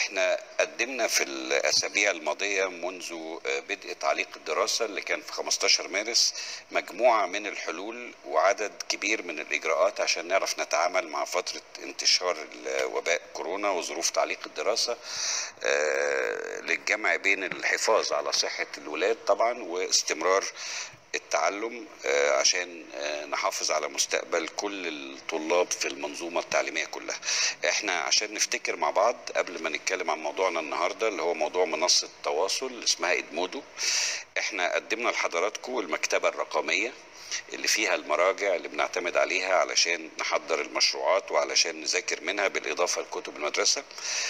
احنا قدمنا في الاسابيع الماضيه منذ بدء تعليق الدراسه اللي كان في 15 مارس مجموعه من الحلول وعدد كبير من الاجراءات عشان نعرف نتعامل مع فتره انتشار وباء كورونا وظروف تعليق الدراسه آه، للجمع بين الحفاظ على صحه الولاد طبعا واستمرار التعلم آه، عشان آه، نحافظ على مستقبل كل الطلاب في المنظومة التعليمية كلها احنا عشان نفتكر مع بعض قبل ما نتكلم عن موضوعنا النهاردة اللي هو موضوع منصة تواصل اسمها ادمودو احنا قدمنا لحضراتكم المكتبة الرقمية اللي فيها المراجع اللي بنعتمد عليها علشان نحضر المشروعات وعلشان نذاكر منها بالإضافة لكتب المدرسة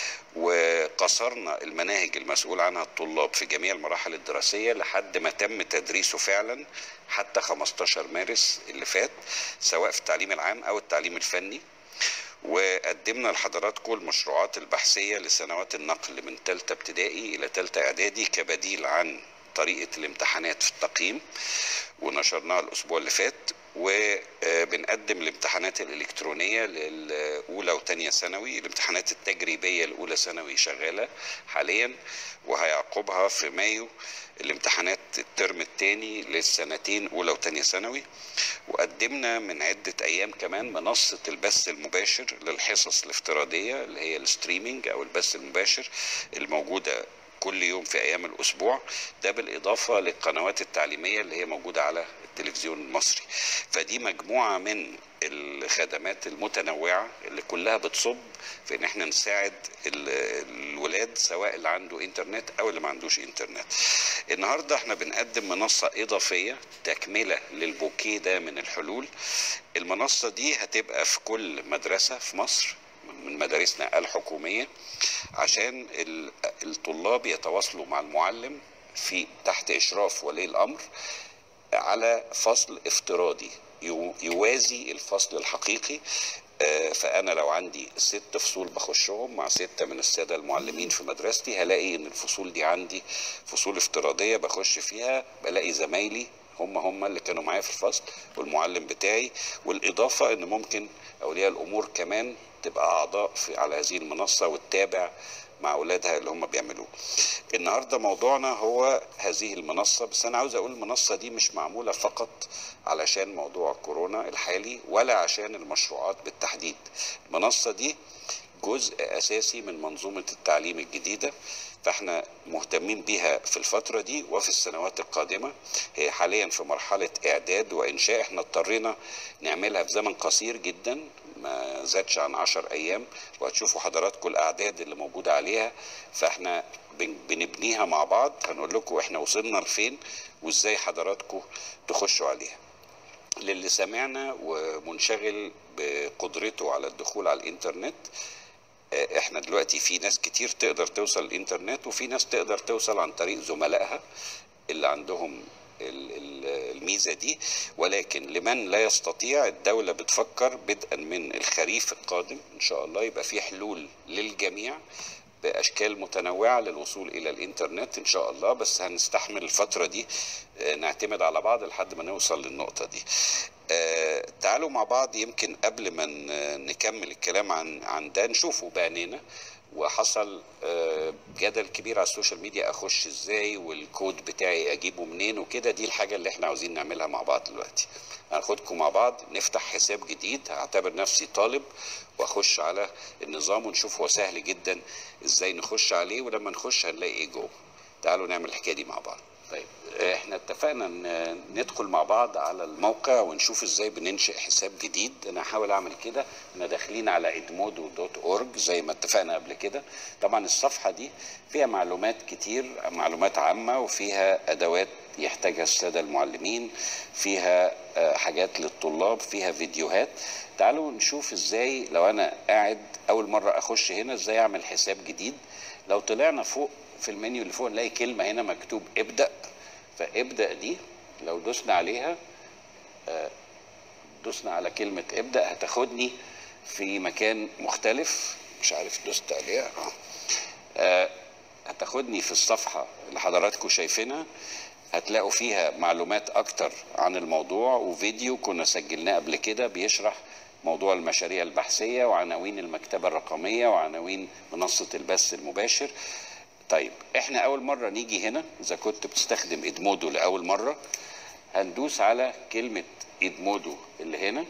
وقصرنا المناهج المسؤول عنها الطلاب في جميع المراحل الدراسية لحد ما تم تدريسه فعلا حتى 15 مارس اللي فات سواء في التعليم العام أو التعليم الفني وقدمنا لحضراتكم المشروعات البحثية لسنوات النقل من ثالثة ابتدائي إلى ثالثة إعدادي كبديل عن طريقة الامتحانات في التقييم ونشرناها الأسبوع اللي فات وبنقدم الامتحانات الإلكترونية للأولى وتانية ثانوي الامتحانات التجريبية الأولى ثانوي شغالة حاليا وهيعقبها في مايو الامتحانات الترم الثاني للسنتين أولى وتانية ثانوي وقدمنا من عدة أيام كمان منصة البث المباشر للحصص الافتراضية اللي هي الستريمينج أو البث المباشر الموجودة كل يوم في ايام الاسبوع ده بالاضافه للقنوات التعليميه اللي هي موجوده على التلفزيون المصري فدي مجموعه من الخدمات المتنوعه اللي كلها بتصب في ان احنا نساعد الولاد سواء اللي عنده انترنت او اللي ما عندوش انترنت النهارده احنا بنقدم منصه اضافيه تكمله للبوكيه ده من الحلول المنصه دي هتبقى في كل مدرسه في مصر من مدارسنا الحكوميه عشان الطلاب يتواصلوا مع المعلم في تحت اشراف ولي الامر على فصل افتراضي يوازي الفصل الحقيقي فانا لو عندي ست فصول بخشهم مع ستة من الساده المعلمين في مدرستي هلاقي ان الفصول دي عندي فصول افتراضيه بخش فيها بلاقي زمايلي هم هم اللي كانوا معايا في الفصل والمعلم بتاعي والاضافه ان ممكن اولياء الامور كمان تبقى اعضاء في على هذه المنصه وتتابع مع اولادها اللي هم بيعملوه النهارده موضوعنا هو هذه المنصه بس انا عاوز اقول المنصه دي مش معموله فقط علشان موضوع كورونا الحالي ولا عشان المشروعات بالتحديد المنصه دي جزء اساسي من منظومه التعليم الجديده فاحنا مهتمين بيها في الفترة دي وفي السنوات القادمة هي حاليا في مرحلة إعداد وإنشاء احنا اضطرينا نعملها في زمن قصير جدا ما زادش عن عشر أيام وهتشوفوا حضراتكم الأعداد اللي موجودة عليها فاحنا بنبنيها مع بعض هنقول لكم احنا وصلنا لفين وازاي حضراتكم تخشوا عليها للي سمعنا ومنشغل بقدرته على الدخول على الانترنت احنا دلوقتي في ناس كتير تقدر توصل الانترنت وفي ناس تقدر توصل عن طريق زملائها اللي عندهم الميزة دي ولكن لمن لا يستطيع الدولة بتفكر بدءا من الخريف القادم إن شاء الله يبقى في حلول للجميع باشكال متنوعه للوصول الى الانترنت ان شاء الله بس هنستحمل الفتره دي نعتمد على بعض لحد ما نوصل للنقطه دي تعالوا مع بعض يمكن قبل ما نكمل الكلام عن عن ده نشوفه بعينينا وحصل جدل كبير على السوشيال ميديا اخش ازاي والكود بتاعي اجيبه منين وكده دي الحاجه اللي احنا عاوزين نعملها مع بعض دلوقتي هناخدكم مع بعض نفتح حساب جديد هعتبر نفسي طالب واخش على النظام ونشوف هو سهل جدا ازاي نخش عليه ولما نخش هنلاقي ايه جوه تعالوا نعمل الحكايه دي مع بعض طيب احنا اتفقنا ان ندخل مع بعض على الموقع ونشوف ازاي بننشئ حساب جديد انا هحاول اعمل كده احنا داخلين على ادمودو دوت اورج زي ما اتفقنا قبل كده طبعا الصفحه دي فيها معلومات كتير معلومات عامه وفيها ادوات يحتاجها الساده المعلمين فيها حاجات للطلاب فيها فيديوهات تعالوا نشوف ازاي لو انا قاعد اول مره اخش هنا ازاي اعمل حساب جديد لو طلعنا فوق في المنيو اللي فوق نلاقي كلمه هنا مكتوب ابدا فابدا دي لو دوسنا عليها دوسنا على كلمه ابدا هتاخدني في مكان مختلف مش عارف دوست عليها اه هتاخدني في الصفحه اللي حضراتكم شايفينها هتلاقوا فيها معلومات اكتر عن الموضوع وفيديو كنا سجلناه قبل كده بيشرح موضوع المشاريع البحثيه وعناوين المكتبه الرقميه وعناوين منصه البث المباشر طيب احنا اول مره نيجي هنا اذا كنت بتستخدم ادمودو لاول مره هندوس على كلمه ادمودو اللي هنا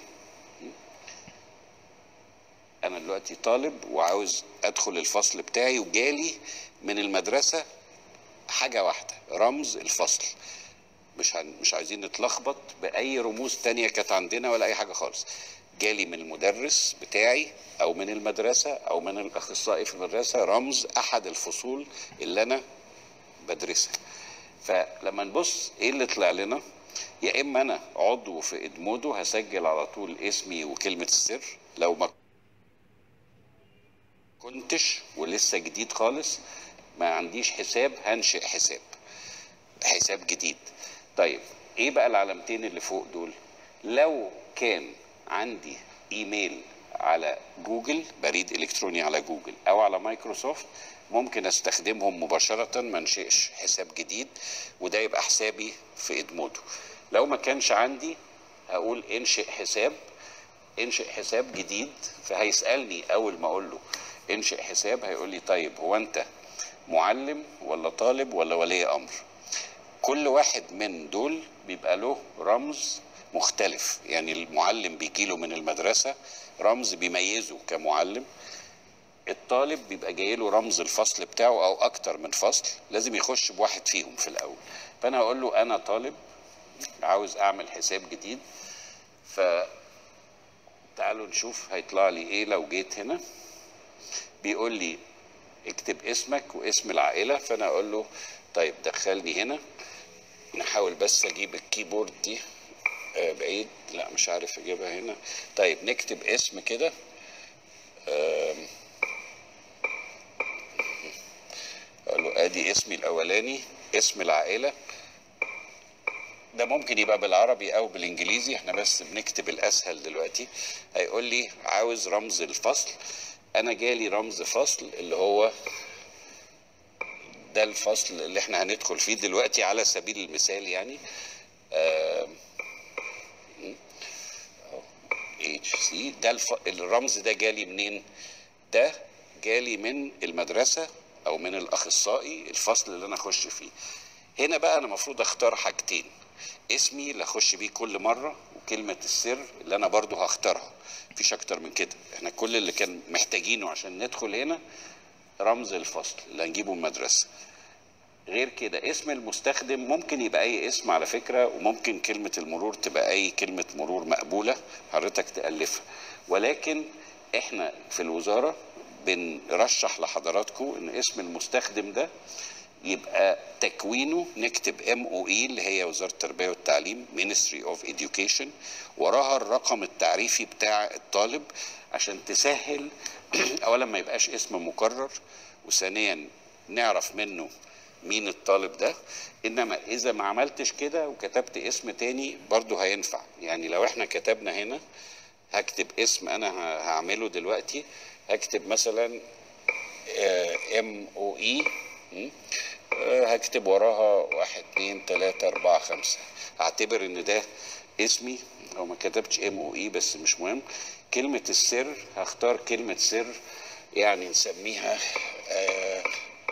انا دلوقتي طالب وعاوز ادخل الفصل بتاعي وجالي من المدرسه حاجه واحده رمز الفصل مش هن... مش عايزين نتلخبط باي رموز تانية كانت عندنا ولا اي حاجه خالص جالي من المدرس بتاعي او من المدرسه او من الاخصائي في المدرسه رمز احد الفصول اللي انا بدرسها فلما نبص ايه اللي طلع لنا يا اما انا عضو في ادمودو هسجل على طول اسمي وكلمه السر لو ما كنتش ولسه جديد خالص ما عنديش حساب هنشئ حساب حساب جديد طيب ايه بقى العلامتين اللي فوق دول لو كان عندي ايميل على جوجل بريد الكتروني على جوجل او على مايكروسوفت ممكن استخدمهم مباشرة ما انشئش حساب جديد وده يبقى حسابي في ادمودو لو ما كانش عندي هقول انشئ حساب انشئ حساب جديد فهيسألني اول ما اقول له انشئ حساب هيقول لي طيب هو انت معلم ولا طالب ولا ولي امر كل واحد من دول بيبقى له رمز مختلف يعني المعلم بيجيله من المدرسة رمز بيميزه كمعلم الطالب بيبقى جاي له رمز الفصل بتاعه او اكتر من فصل لازم يخش بواحد فيهم في الاول فانا اقول له انا طالب عاوز اعمل حساب جديد ف تعالوا نشوف هيطلع لي ايه لو جيت هنا بيقول لي اكتب اسمك واسم العائله فانا اقول له طيب دخلني هنا نحاول بس اجيب الكيبورد دي آه بعيد لا مش عارف اجيبها هنا طيب نكتب اسم كده اقول له ادي اسمي الاولاني اسم العائله ده ممكن يبقى بالعربي او بالانجليزي احنا بس بنكتب الاسهل دلوقتي هيقول لي عاوز رمز الفصل انا جالي رمز فصل اللي هو ده الفصل اللي احنا هندخل فيه دلوقتي على سبيل المثال يعني اتش سي ده الف... الرمز ده جالي منين ده جالي من المدرسة او من الاخصائي الفصل اللي انا اخش فيه هنا بقى انا المفروض اختار حاجتين اسمي اللي اخش بيه كل مرة وكلمة السر اللي انا برضو هختارها مفيش اكتر من كده احنا كل اللي كان محتاجينه عشان ندخل هنا رمز الفصل اللي هنجيبه من المدرسة غير كده اسم المستخدم ممكن يبقى اي اسم على فكرة وممكن كلمة المرور تبقى اي كلمة مرور مقبولة حضرتك تألفها ولكن احنا في الوزارة بنرشح لحضراتكم ان اسم المستخدم ده يبقى تكوينه نكتب ام او اي اللي هي وزاره التربيه والتعليم Ministry of Education وراها الرقم التعريفي بتاع الطالب عشان تسهل اولا ما يبقاش اسم مكرر وثانيا نعرف منه مين الطالب ده انما اذا ما عملتش كده وكتبت اسم تاني برضه هينفع يعني لو احنا كتبنا هنا هكتب اسم انا هعمله دلوقتي هكتب مثلا ام او اي هكتب وراها واحد اتنين تلاتة اربعة خمسة هعتبر ان ده اسمي او ما كتبتش ام او اي بس مش مهم كلمة السر هختار كلمة سر يعني نسميها آه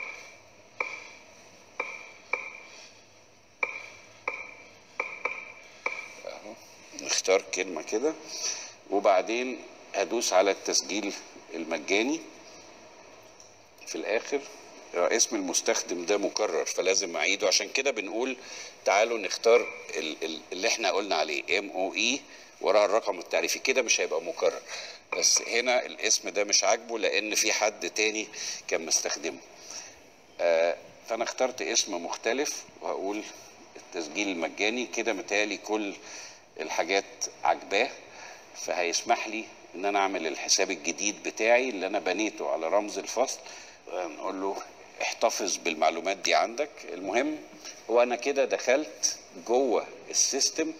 اهو نختار كلمة كده وبعدين هدوس على التسجيل المجاني في الاخر اسم المستخدم ده مكرر فلازم اعيده عشان كده بنقول تعالوا نختار اللي احنا قلنا عليه ام او اي وراها الرقم التعريفي كده مش هيبقى مكرر بس هنا الاسم ده مش عاجبه لان في حد تاني كان مستخدمه آه فانا اخترت اسم مختلف وهقول التسجيل المجاني كده متهيألي كل الحاجات عجباه فهيسمح لي ان انا اعمل الحساب الجديد بتاعي اللي انا بنيته على رمز الفصل نقول له احتفظ بالمعلومات دي عندك المهم هو انا كده دخلت جوه السيستم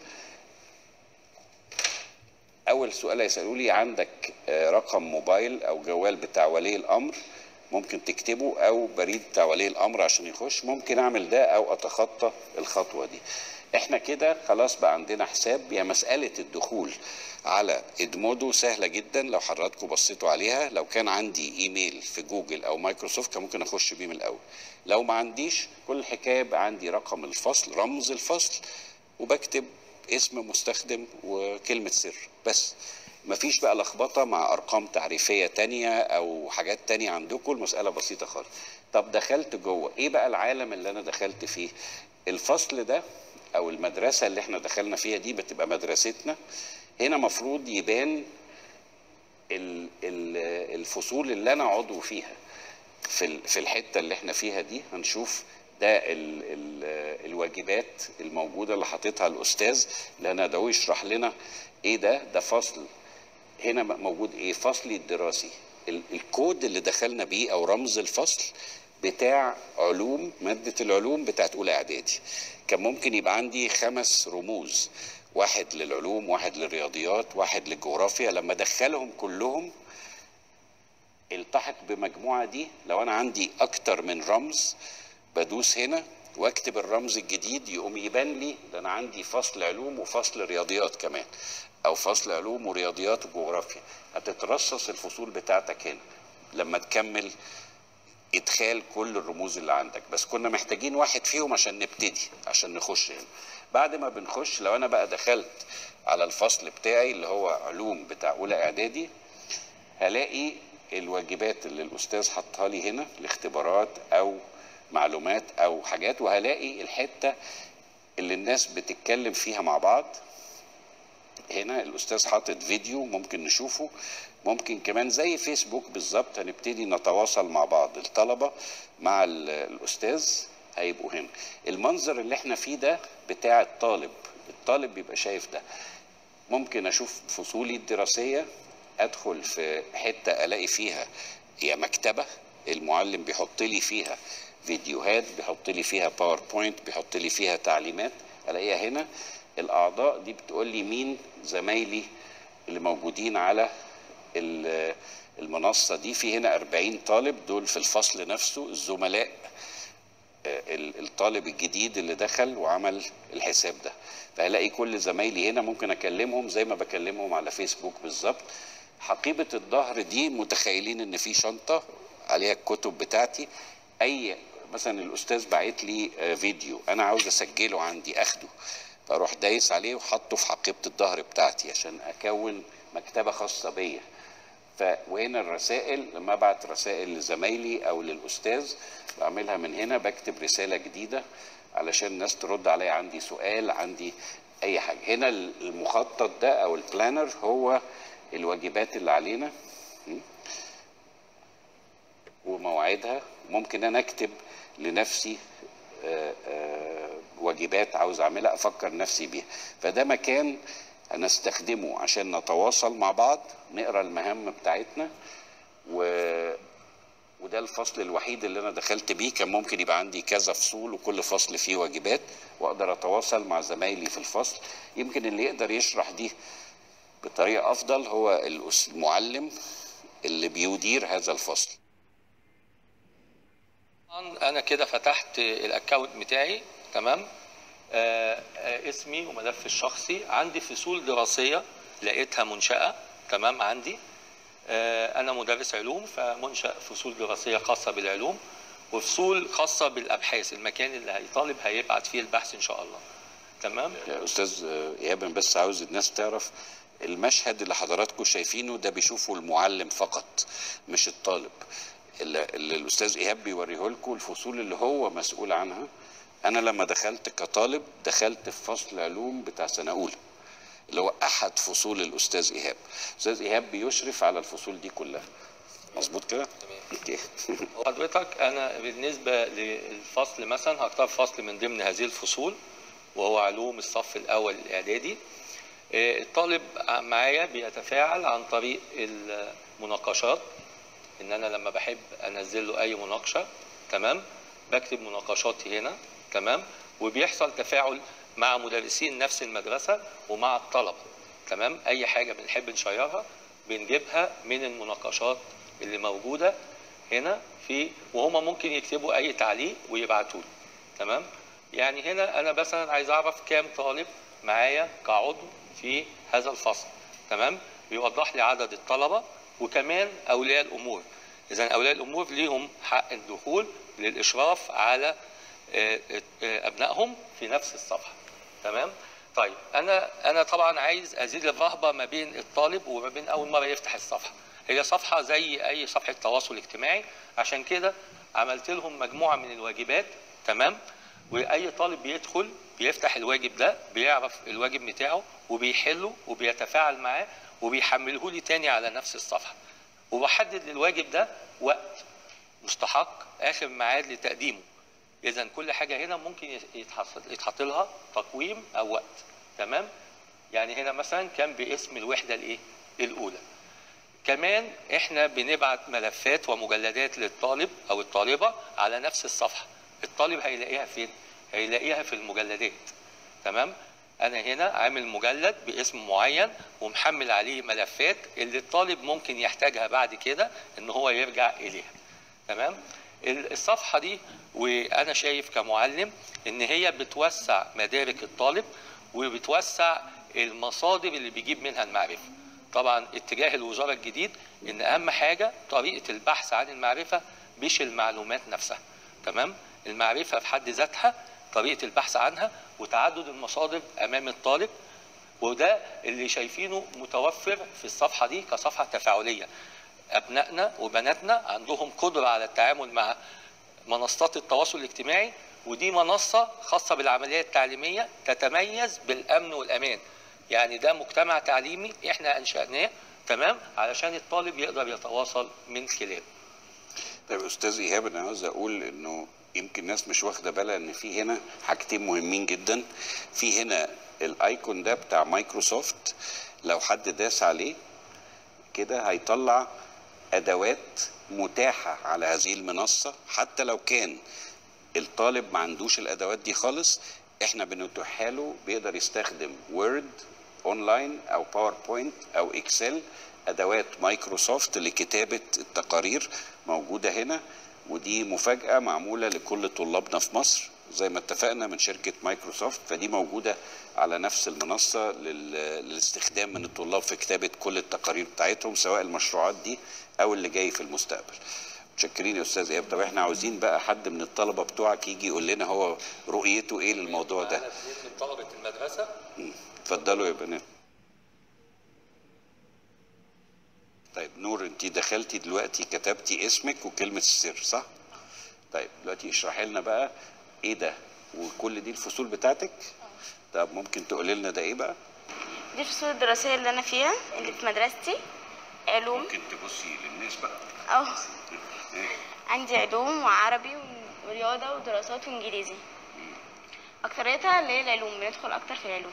اول سؤال هيسالوا لي عندك رقم موبايل او جوال بتاع ولي الامر ممكن تكتبه او بريد بتاع ولي الامر عشان يخش ممكن اعمل ده او اتخطى الخطوه دي احنا كده خلاص بقى عندنا حساب هي مساله الدخول على ادمودو سهله جدا لو حضراتكم بصيتوا عليها لو كان عندي ايميل في جوجل او مايكروسوفت كان ممكن اخش بيه من الاول لو ما عنديش كل الحكايه بقى عندي رقم الفصل رمز الفصل وبكتب اسم مستخدم وكلمه سر بس مفيش بقى لخبطه مع ارقام تعريفيه تانية او حاجات تانية عندكم المساله بسيطه خالص طب دخلت جوه ايه بقى العالم اللي انا دخلت فيه الفصل ده او المدرسه اللي احنا دخلنا فيها دي بتبقى مدرستنا هنا مفروض يبان ال- ال- الفصول اللي انا عضو فيها في ال- في الحته اللي احنا فيها دي هنشوف ده ال ال الواجبات الموجوده اللي حاططها الاستاذ اللي انا ده يشرح لنا ايه ده ده فصل هنا موجود ايه فصلي الدراسي ال- الكود اللي دخلنا بيه او رمز الفصل بتاع علوم مادة العلوم بتاعت أولى إعدادي كان ممكن يبقى عندي خمس رموز واحد للعلوم واحد للرياضيات واحد للجغرافيا لما دخلهم كلهم التحق بمجموعة دي لو أنا عندي أكتر من رمز بدوس هنا واكتب الرمز الجديد يقوم يبان لي ده انا عندي فصل علوم وفصل رياضيات كمان او فصل علوم ورياضيات وجغرافيا هتترصص الفصول بتاعتك هنا لما تكمل ادخال كل الرموز اللي عندك بس كنا محتاجين واحد فيهم عشان نبتدي عشان نخش هنا بعد ما بنخش لو انا بقى دخلت على الفصل بتاعي اللي هو علوم بتاع اولى اعدادي هلاقي الواجبات اللي الاستاذ حطها لي هنا الاختبارات او معلومات او حاجات وهلاقي الحته اللي الناس بتتكلم فيها مع بعض هنا الاستاذ حاطط فيديو ممكن نشوفه ممكن كمان زي فيسبوك بالظبط هنبتدي نتواصل مع بعض الطلبه مع ال- الاستاذ هيبقوا هنا المنظر اللي احنا فيه ده بتاع الطالب الطالب بيبقى شايف ده ممكن اشوف فصولي الدراسيه ادخل في حته الاقي فيها هي مكتبه المعلم بيحط لي فيها فيديوهات بيحط لي فيها باوربوينت بيحط لي فيها تعليمات الاقيها هنا الاعضاء دي بتقول لي مين زمايلي اللي موجودين على ال- المنصه دي في هنا 40 طالب دول في الفصل نفسه الزملاء ال- الطالب الجديد اللي دخل وعمل الحساب ده فهلاقي كل زمايلي هنا ممكن اكلمهم زي ما بكلمهم على فيسبوك بالظبط حقيبة الظهر دي متخيلين ان في شنطة عليها الكتب بتاعتي اي مثلا الاستاذ باعت لي آه، فيديو انا عاوز اسجله عندي اخده فاروح دايس عليه وحطه في حقيبة الظهر بتاعتي عشان اكون مكتبة خاصة بيا ف وهنا الرسائل لما ابعت رسائل لزمايلي او للاستاذ بعملها من هنا بكتب رساله جديده علشان الناس ترد عليا عندي سؤال عندي اي حاجه هنا المخطط ده او البلانر هو الواجبات اللي علينا م? ومواعيدها ممكن انا اكتب لنفسي آه، آه، واجبات عاوز اعملها افكر نفسي بيها فده مكان هنستخدمه عشان نتواصل مع بعض نقرا المهام بتاعتنا و... وده الفصل الوحيد اللي انا دخلت بيه كان ممكن يبقى عندي كذا فصول وكل فصل فيه واجبات واقدر اتواصل مع زمايلي في الفصل يمكن اللي يقدر يشرح دي بطريقه افضل هو الأس- المعلم اللي بيدير هذا الفصل طبعاً انا كده فتحت الاكونت بتاعي تمام آه آه اسمي وملف الشخصي عندي فصول دراسيه لقيتها منشاه تمام عندي آه انا مدرس علوم فمنشا فصول دراسيه خاصه بالعلوم وفصول خاصه بالابحاث المكان اللي هيطالب هيبعت فيه البحث ان شاء الله تمام يا استاذ ايهاب أنا بس عاوز الناس تعرف المشهد اللي حضراتكم شايفينه ده بيشوفه المعلم فقط مش الطالب اللي, اللي الاستاذ ايهاب بيوريه لكم الفصول اللي هو مسؤول عنها انا لما دخلت كطالب دخلت في فصل علوم بتاع سنه اولى اللي هو احد فصول الاستاذ ايهاب الاستاذ ايهاب بيشرف على الفصول دي كلها مظبوط كده اوكي حضرتك انا بالنسبه للفصل مثلا هختار فصل من ضمن هذه الفصول وهو علوم الصف الاول الاعدادي آه، الطالب معايا بيتفاعل عن طريق المناقشات ان انا لما بحب انزل له اي مناقشه تمام بكتب مناقشاتي هنا تمام وبيحصل تفاعل مع مدرسين نفس المدرسه ومع الطلبه تمام اي حاجه بنحب نشيرها بنجيبها من المناقشات اللي موجوده هنا في وهما ممكن يكتبوا اي تعليق ويبعتوا لي تمام يعني هنا انا مثلا عايز اعرف كام طالب معايا كعضو في هذا الفصل تمام بيوضح لي عدد الطلبه وكمان اولياء الامور اذا اولياء الامور ليهم حق الدخول للاشراف على آه، آه، ابنائهم في نفس الصفحه تمام طيب انا انا طبعا عايز ازيد الرهبه ما بين الطالب وما بين اول مره يفتح الصفحه هي صفحه زي اي صفحه تواصل اجتماعي عشان كده عملت لهم مجموعه من الواجبات تمام واي طالب بيدخل بيفتح الواجب ده بيعرف الواجب بتاعه وبيحله وبيتفاعل معاه وبيحمله لي تاني على نفس الصفحه وبحدد للواجب ده وقت مستحق اخر ميعاد لتقديمه اذا كل حاجه هنا ممكن يتحط يتحط لها تقويم او وقت تمام يعني هنا مثلا كان باسم الوحده الايه الاولى كمان احنا بنبعت ملفات ومجلدات للطالب او الطالبه على نفس الصفحه الطالب هيلاقيها فين هيلاقيها في المجلدات تمام انا هنا عامل مجلد باسم معين ومحمل عليه ملفات اللي الطالب ممكن يحتاجها بعد كده ان هو يرجع اليها تمام الصفحه دي وانا شايف كمعلم ان هي بتوسع مدارك الطالب وبتوسع المصادر اللي بيجيب منها المعرفه طبعا اتجاه الوزاره الجديد ان اهم حاجه طريقه البحث عن المعرفه مش المعلومات نفسها تمام المعرفه في حد ذاتها طريقه البحث عنها وتعدد المصادر امام الطالب وده اللي شايفينه متوفر في الصفحه دي كصفحه تفاعليه ابنائنا وبناتنا عندهم قدره على التعامل مع منصات التواصل الاجتماعي ودي منصه خاصه بالعمليه التعليميه تتميز بالامن والامان يعني ده مجتمع تعليمي احنا انشاناه تمام علشان الطالب يقدر يتواصل من خلاله طيب استاذ ايهاب انا عاوز اقول انه يمكن الناس مش واخده بالها ان في هنا حاجتين مهمين جدا في هنا الايكون ده بتاع مايكروسوفت لو حد داس عليه كده هيطلع ادوات متاحه على هذه المنصه حتى لو كان الطالب ما عندوش الادوات دي خالص احنا بنتيحها له بيقدر يستخدم وورد اونلاين او باوربوينت او اكسل ادوات مايكروسوفت لكتابه التقارير موجوده هنا ودي مفاجاه معموله لكل طلابنا في مصر زي ما اتفقنا من شركه مايكروسوفت فدي موجوده على نفس المنصه لل- للاستخدام من الطلاب في كتابه كل التقارير بتاعتهم سواء المشروعات دي او اللي جاي في المستقبل متشكرين يا استاذ ايهاب طب احنا عاوزين بقى حد من الطلبه بتوعك يجي يقول لنا هو رؤيته ايه للموضوع ده معانا اثنين من طلبه المدرسه مم. اتفضلوا يا بنات طيب نور انت دخلتي دلوقتي كتبتي اسمك وكلمة السر صح؟ طيب دلوقتي اشرحي لنا بقى ايه ده وكل دي الفصول بتاعتك؟ طب ممكن تقولي لنا ده ايه بقى؟ دي الفصول الدراسية اللي أنا فيها اللي في مدرستي علوم ممكن تبصي للناس بقى أو عندي علوم وعربي ورياضة ودراسات وإنجليزي أكتريتها اللي هي العلوم بندخل أكتر في العلوم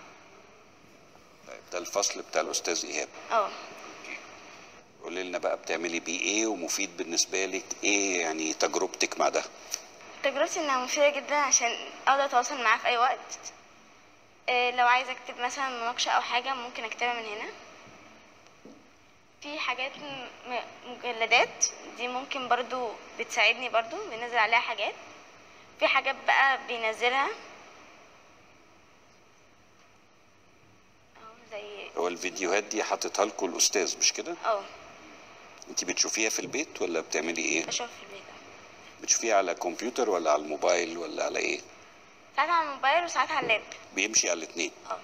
طيب ده الفصل بتاع الاستاذ ايهاب اه قولي لنا بقى بتعملي بيه ايه ومفيد بالنسبه لك ايه يعني تجربتك مع ده؟ تجربتي إنها مفيدة جدا عشان أقدر أتواصل معاه في أي وقت إيه، لو عايزة أكتب مثلا مناقشة أو حاجة ممكن أكتبها من هنا في حاجات م- م- مجلدات دي ممكن برضو بتساعدني برضو بنزل عليها حاجات في حاجات بقى بينزلها أهو زي هو الفيديوهات دي حاططها لكم الاستاذ مش كده؟ اه انت بتشوفيها في البيت ولا بتعملي ايه؟ بشوف في البيت بتشوفيها على كمبيوتر ولا على الموبايل ولا على ايه؟ ساعات على الموبايل وساعات على اللاب بيمشي على الاثنين اه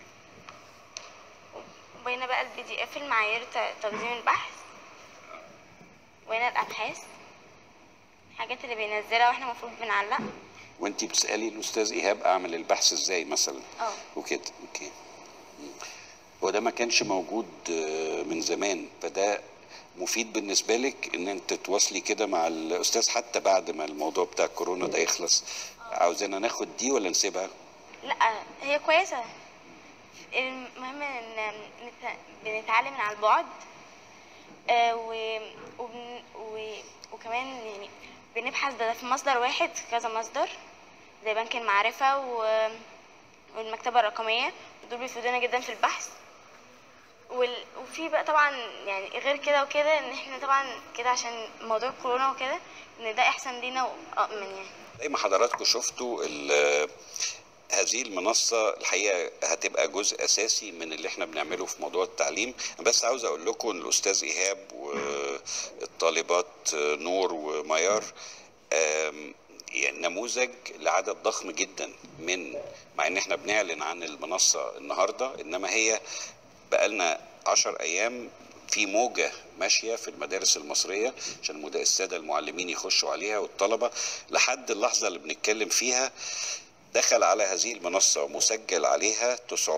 وهنا بقى البي دي اف المعايير ت- تنظيم البحث وهنا الابحاث الحاجات اللي بينزلها واحنا المفروض بنعلق وانت بتسالي الاستاذ ايهاب اعمل البحث ازاي مثلا اه وكده اوكي مم. هو ده ما كانش موجود آه، من زمان فده مفيد بالنسبه لك ان انت تتواصلي كده مع الاستاذ حتى بعد ما الموضوع بتاع كورونا ده يخلص عاوزانا ناخد دي ولا نسيبها لا هي كويسة المهم ان نت- بنتعلم من على البعد آه، و... وبن... و... وكمان يعني بنبحث بدل في مصدر واحد كذا مصدر زي بنك المعرفة و... والمكتبة الرقمية دول بيفيدونا جدا في البحث وال... وفي بقى طبعا يعني غير كده وكده ان احنا طبعا كده عشان موضوع كورونا وكده ان ده احسن لينا وامن يعني زي ما حضراتكم شفتوا ال- هذه المنصة الحقيقة هتبقى جزء أساسي من اللي احنا بنعمله في موضوع التعليم بس عاوز أقول لكم إن الأستاذ إيهاب والطالبات نور وميار آم، يعني نموذج لعدد ضخم جدا من مع ان احنا بنعلن عن المنصة النهاردة انما هي بقالنا عشر ايام في موجة ماشية في المدارس المصرية عشان المد- السادة المعلمين يخشوا عليها والطلبة لحد اللحظة اللي بنتكلم فيها دخل على هذه المنصة ومسجل عليها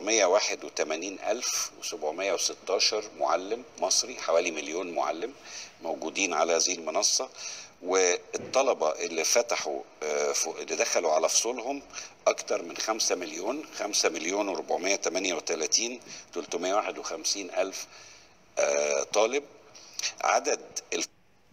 981716 معلم مصري حوالي مليون معلم موجودين على هذه المنصة والطلبة اللي فتحوا آه، ف- اللي دخلوا على فصولهم أكتر من 5 مليون 5 مليون و438 351 ألف آه، طالب عدد الف...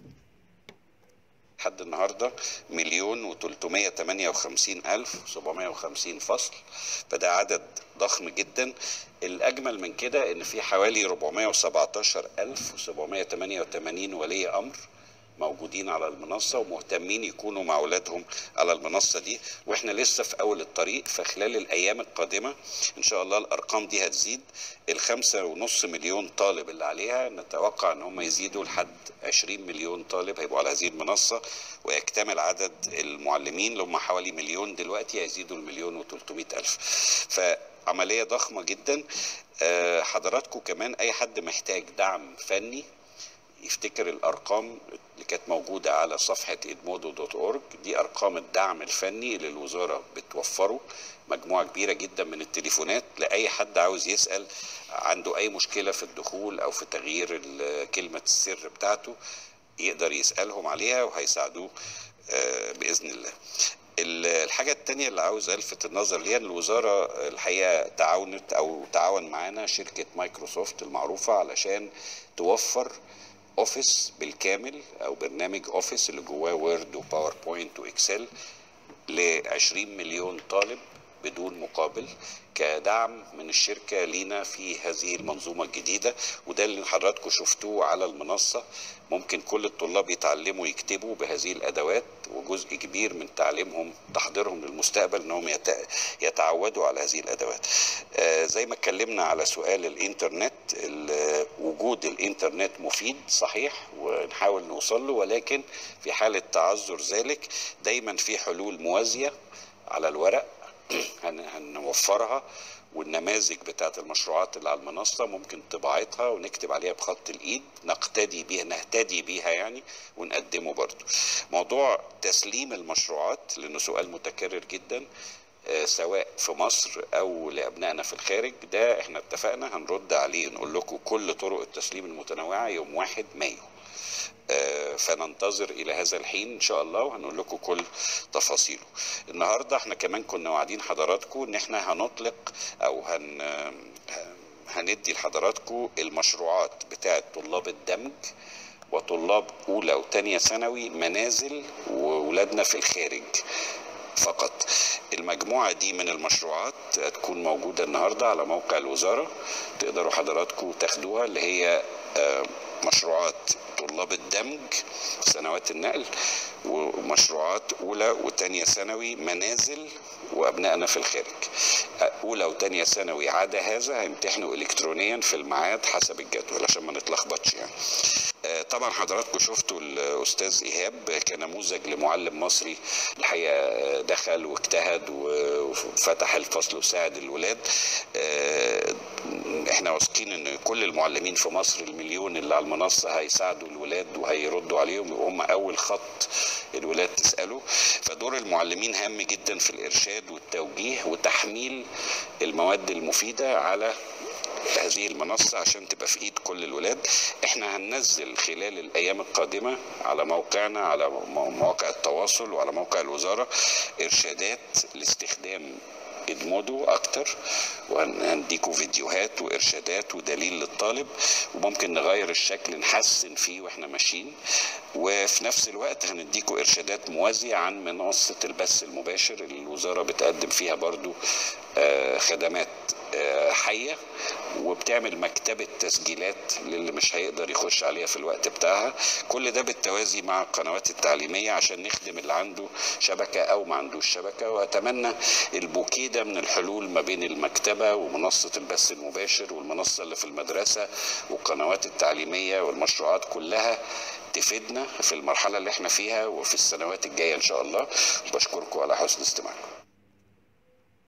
لحد النهارده مليون وتلتمية تمانية وخمسين ألف سبعمية وخمسين فصل فده عدد ضخم جدا الأجمل من كده إن في حوالي ربعمية وسبعتاشر ألف وسبعمية تمانية وتمانين ولي أمر موجودين على المنصة ومهتمين يكونوا مع أولادهم على المنصة دي وإحنا لسه في أول الطريق فخلال الأيام القادمة إن شاء الله الأرقام دي هتزيد الخمسة ونص مليون طالب اللي عليها نتوقع إن هم يزيدوا لحد 20 مليون طالب هيبقوا على هذه المنصة ويكتمل عدد المعلمين اللي هم حوالي مليون دلوقتي هيزيدوا المليون و300 ألف فعملية ضخمة جدا آه، حضراتكم كمان أي حد محتاج دعم فني يفتكر الارقام اللي كانت موجوده على صفحه ادمودو دوت اورج دي ارقام الدعم الفني اللي الوزاره بتوفره مجموعه كبيره جدا من التليفونات لاي حد عاوز يسال عنده اي مشكله في الدخول او في تغيير ال- كلمه السر بتاعته يقدر يسالهم عليها وهيساعدوه آه، باذن الله ال- الحاجة التانية اللي عاوز ألفت النظر ليها إن الوزارة الحقيقة تعاونت أو تعاون معانا شركة مايكروسوفت المعروفة علشان توفر اوفيس بالكامل او برنامج اوفيس اللي جواه وورد وباوربوينت واكسل ل 20 مليون طالب بدون مقابل كدعم من الشركة لينا في هذه المنظومة الجديدة وده اللي حضراتكم شفتوه على المنصة ممكن كل الطلاب يتعلموا يكتبوا بهذه الأدوات وجزء كبير من تعليمهم تحضيرهم للمستقبل انهم يت- يتعودوا على هذه الأدوات آه، زي ما اتكلمنا على سؤال الإنترنت ال- وجود الإنترنت مفيد صحيح ونحاول نوصل له ولكن في حالة تعذر ذلك دايما في حلول موازية على الورق هن- هنوفرها والنماذج بتاعت المشروعات اللي على المنصة ممكن طباعتها ونكتب عليها بخط الإيد نقتدي بيها نهتدي بيها يعني ونقدمه برضو موضوع تسليم المشروعات لأنه سؤال متكرر جدا آه، سواء في مصر او لابنائنا في الخارج ده احنا اتفقنا هنرد عليه نقول لكم كل طرق التسليم المتنوعه يوم 1 مايو آه، فننتظر الى هذا الحين ان شاء الله وهنقول لكم كل تفاصيله النهارده احنا كمان كنا واعدين حضراتكم ان احنا هنطلق او هن آه، هندي لحضراتكم المشروعات بتاعه طلاب الدمج وطلاب اولى وثانيه ثانوي منازل وولادنا في الخارج فقط المجموعة دي من المشروعات هتكون موجودة النهاردة على موقع الوزارة تقدروا حضراتكم تاخدوها اللي هي آه، مشروعات طلاب الدمج سنوات النقل ومشروعات أولى وتانية ثانوي منازل وأبنائنا في الخارج أولى وتانية ثانوي عدا هذا هيمتحنوا إلكترونيا في الميعاد حسب الجدول عشان ما نتلخبطش يعني آه، طبعا حضراتكم شفتوا الاستاذ ايهاب كنموذج لمعلم مصري الحقيقه دخل واجتهد وفتح الفصل وساعد الولاد آه، احنا واثقين ان كل المعلمين في مصر المليون اللي على المنصه هيساعدوا الولاد وهيردوا عليهم وهم اول خط الولاد تساله فدور المعلمين هام جدا في الارشاد والتوجيه وتحميل المواد المفيده على هذه المنصة عشان تبقى في ايد كل الولاد احنا هننزل خلال الايام القادمة على موقعنا على مو- مواقع التواصل وعلى موقع الوزارة ارشادات لاستخدام ادمودو اكتر وهنديكوا فيديوهات وارشادات ودليل للطالب وممكن نغير الشكل نحسن فيه واحنا ماشيين وفي نفس الوقت هنديكوا ارشادات موازية عن منصة البث المباشر اللي الوزارة بتقدم فيها برضو آه، خدمات آه، حيه وبتعمل مكتبه تسجيلات للي مش هيقدر يخش عليها في الوقت بتاعها كل ده بالتوازي مع القنوات التعليميه عشان نخدم اللي عنده شبكه او ما عندوش شبكه واتمنى البوكيه ده من الحلول ما بين المكتبه ومنصه البث المباشر والمنصه اللي في المدرسه والقنوات التعليميه والمشروعات كلها تفيدنا في المرحله اللي احنا فيها وفي السنوات الجايه ان شاء الله بشكركم على حسن استماعكم